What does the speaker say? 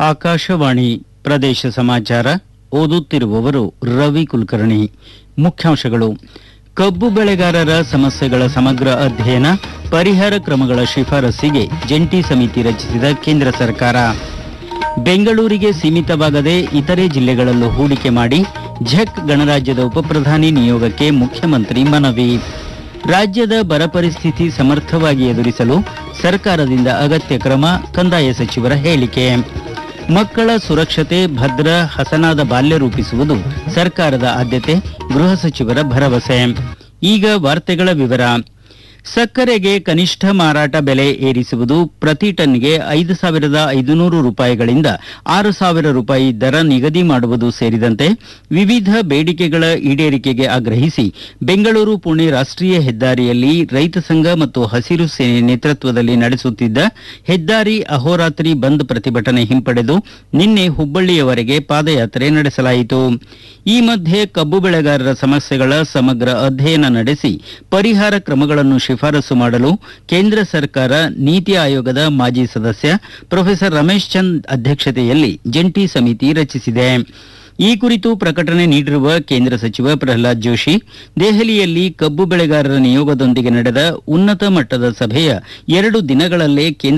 ಆಕಾಶವಾಣಿ ಪ್ರದೇಶ ಸಮಾಚಾರ ಓದುತ್ತಿರುವವರು ರವಿ ಕುಲಕರ್ಣಿ ಮುಖ್ಯಾಂಶಗಳು ಕಬ್ಬು ಬೆಳೆಗಾರರ ಸಮಸ್ಯೆಗಳ ಸಮಗ್ರ ಅಧ್ಯಯನ ಪರಿಹಾರ ಕ್ರಮಗಳ ಶಿಫಾರಸ್ಸಿಗೆ ಜಂಟಿ ಸಮಿತಿ ರಚಿಸಿದ ಕೇಂದ್ರ ಸರ್ಕಾರ ಬೆಂಗಳೂರಿಗೆ ಸೀಮಿತವಾಗದೆ ಇತರೆ ಜಿಲ್ಲೆಗಳಲ್ಲೂ ಹೂಡಿಕೆ ಮಾಡಿ ಝೆಕ್ ಗಣರಾಜ್ಯದ ಉಪಪ್ರಧಾನಿ ನಿಯೋಗಕ್ಕೆ ಮುಖ್ಯಮಂತ್ರಿ ಮನವಿ ರಾಜ್ಯದ ಬರ ಪರಿಸ್ಥಿತಿ ಸಮರ್ಥವಾಗಿ ಎದುರಿಸಲು ಸರ್ಕಾರದಿಂದ ಅಗತ್ಯ ಕ್ರಮ ಕಂದಾಯ ಸಚಿವರ ಹೇಳಿಕೆ ಮಕ್ಕಳ ಸುರಕ್ಷತೆ ಭದ್ರ ಹಸನಾದ ಬಾಲ್ಯ ರೂಪಿಸುವುದು ಸರ್ಕಾರದ ಆದ್ಯತೆ ಗೃಹ ಸಚಿವರ ಭರವಸೆ ಈಗ ವಾರ್ತೆಗಳ ವಿವರ ಸಕ್ಕರೆಗೆ ಕನಿಷ್ಠ ಮಾರಾಟ ಬೆಲೆ ಏರಿಸುವುದು ಪ್ರತಿ ಟನ್ಗೆ ಐದು ಸಾವಿರದ ಐದುನೂರು ರೂಪಾಯಿಗಳಿಂದ ಆರು ಸಾವಿರ ರೂಪಾಯಿ ದರ ನಿಗದಿ ಮಾಡುವುದು ಸೇರಿದಂತೆ ವಿವಿಧ ಬೇಡಿಕೆಗಳ ಈಡೇರಿಕೆಗೆ ಆಗ್ರಹಿಸಿ ಬೆಂಗಳೂರು ಪುಣೆ ರಾಷ್ಟ್ರೀಯ ಹೆದ್ದಾರಿಯಲ್ಲಿ ರೈತ ಸಂಘ ಮತ್ತು ಹಸಿರು ಸೇನೆ ನೇತೃತ್ವದಲ್ಲಿ ನಡೆಸುತ್ತಿದ್ದ ಹೆದ್ದಾರಿ ಅಹೋರಾತ್ರಿ ಬಂದ್ ಪ್ರತಿಭಟನೆ ಹಿಂಪಡೆದು ನಿನ್ನೆ ಹುಬ್ಬಳ್ಳಿಯವರೆಗೆ ಪಾದಯಾತ್ರೆ ನಡೆಸಲಾಯಿತು ಈ ಮಧ್ಯೆ ಕಬ್ಬು ಬೆಳೆಗಾರರ ಸಮಸ್ಯೆಗಳ ಸಮಗ್ರ ಅಧ್ಯಯನ ನಡೆಸಿ ಪರಿಹಾರ ಕ್ರಮಗಳನ್ನು ಶಿಫಾರಸು ಮಾಡಲು ಕೇಂದ್ರ ಸರ್ಕಾರ ನೀತಿ ಆಯೋಗದ ಮಾಜಿ ಸದಸ್ಯ ಪ್ರೊಫೆಸರ್ ರಮೇಶ್ ಚಂದ್ ಅಧ್ಯಕ್ಷತೆಯಲ್ಲಿ ಜಂಟಿ ಸಮಿತಿ ರಚಿಸಿದೆ ಈ ಕುರಿತು ಪ್ರಕಟಣೆ ನೀಡಿರುವ ಕೇಂದ್ರ ಸಚಿವ ಪ್ರಹ್ಲಾದ್ ಜೋಶಿ ದೆಹಲಿಯಲ್ಲಿ ಕಬ್ಬು ಬೆಳೆಗಾರರ ನಿಯೋಗದೊಂದಿಗೆ ನಡೆದ ಉನ್ನತ ಮಟ್ಟದ ಸಭೆಯ ಎರಡು ದಿನಗಳಲ್ಲೇ ಕೇಂದ್ರ